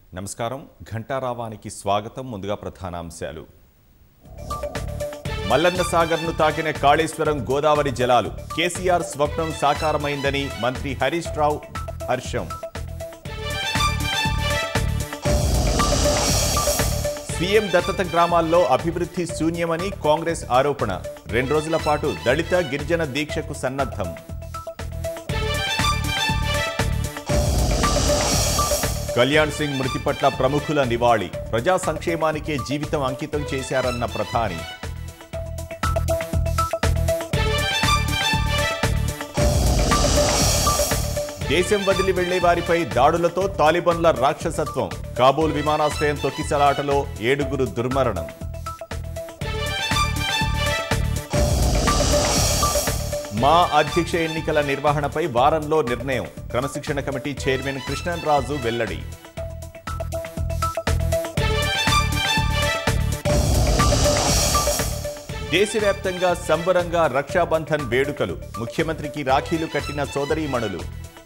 నమస్కారం ఘంటారావానికి స్వాగతం ముందుగా ప్రధానాంశాలు మల్లన్న సాగర్ను తాకిన కాళేశ్వరం గోదావరి జలాలు కేసీఆర్ స్వప్నం సాకారమైందని మంత్రి హరీష్ రావు హర్షం సీఎం దత్తత గ్రామాల్లో అభివృద్ధి శూన్యమని కాంగ్రెస్ ఆరోపణ రెండు రోజుల పాటు దళిత గిరిజన దీక్షకు సన్నద్ధం కళ్యాణ్ సింగ్ మృతి పట్ల ప్రముఖుల నివాళి ప్రజా సంక్షేమానికే జీవితం అంకితం చేశారన్న ప్రధాని దేశం వదిలి వెళ్లే వారిపై దాడులతో తాలిబన్ల రాక్షసత్వం కాబూల్ విమానాశ్రయం తొక్కిసలాటలో ఏడుగురు దుర్మరణం మా అధ్యక్ష ఎన్నికల నిర్వహణపై వారంలో నిర్ణయం క్రమశిక్షణ కమిటీ చైర్మన్ కృష్ణన్ రాజు వెల్లడి దేశవ్యాప్తంగా సంబరంగా రక్షాబంధన్ వేడుకలు ముఖ్యమంత్రికి రాఖీలు కట్టిన సోదరీమణులు